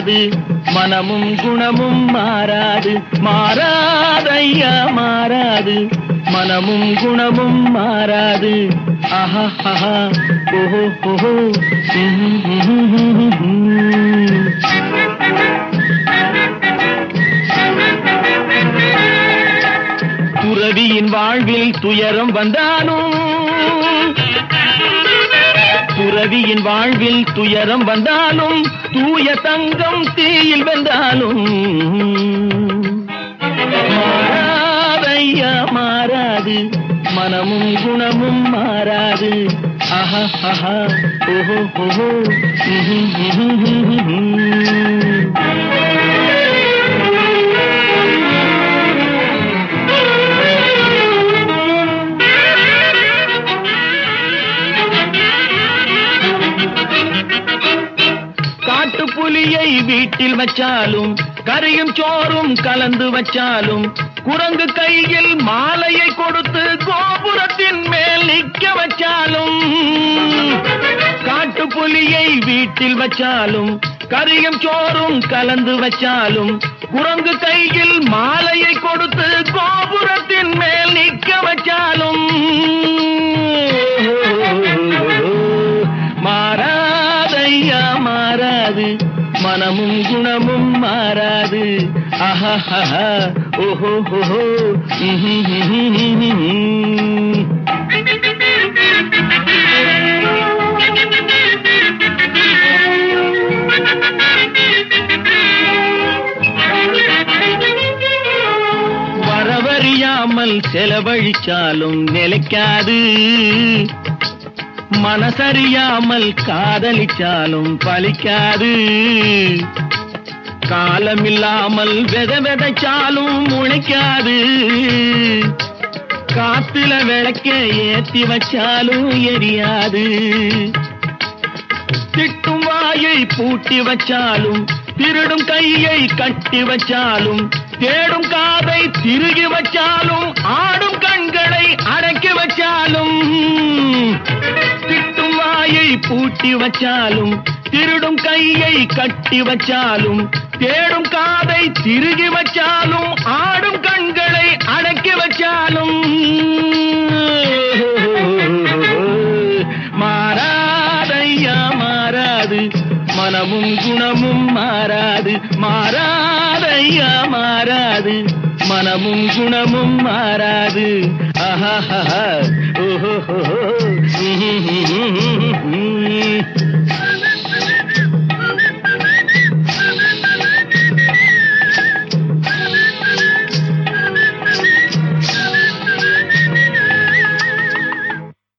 மாறாது மனமும் குணமும் மாறாது மாறாதையா மாறாது மனமும் குணமும் மாறாது ஆஹா ஆஹா ஓஹோ ஓஹோ ம்ஹும், ம்ஹும், ம்ஹும். துறவியின் வாழ்வில் துயரம் வந்தாலும் துறவியின் வாழ்வில் துயரம் வந்தாலும் தூய தங்கம் தீயில் வென்றாலும் மாறாதையா மாறாது மனமும் குணமும் மாறாது ஆஹா ஆஹா ஓஹோ ஓஹோ ம்ஹும், ம்ஹும், ம்ஹும், ம்ஹும். காட்டுப்புலியை வீட்டில் வச்சாலும் கறியும் சோறும் கலந்து வச்சாலும் குரங்கு கையில் மாலையை கொடுத்து கோபுரத்தின் மேல் நிக்க வச்சாலும் காட்டுப்புலியை வீட்டில் வச்சாலும் கறியும் சோறும் கலந்து வச்சாலும் குரங்கு கையில் மாலையை கொடுத்து கோபுரத்தின் மேல் நிக்க வச்சாலும் மாறாதையா மாறாது மனமும் குணமும் மாறாது ஆஹா ஆஹா, ஓஹோ ஓஹோ ம்ஹும், ம்ஹும், ம்ஹும். வரவறியாமல் செலவழிச்சாலும் நிலைக்காது மனசறியாமல் காதலிச்சாலும் பலிக்காது காலமில்லாமல் வெத வெதைச்சாலும் முளைக்காது காத்துல விளக்க ஏத்தி வச்சாலும் எரியாது திட்டும் வாயை பூட்டி வச்சாலும் திருடும் கையை கட்டி வச்சாலும் தேடும் காதை திருகி வச்சாலும் ஆடும் கண்களை அடக்கி வச்சாலும் திட்டும் வாயை பூட்டி வச்சாலும் திருடும் கையை கட்டி வச்சாலும் தேடும் காதை திருகி வச்சாலும் ஆடும் கண்களை அடக்கி வச்சாலும் மாறாதையா மாறாது மனமும் குணமும் மாறாது மாறாதையா மாறாது மனமும் குணமும் மாறாது ஆஹா ஓஹோ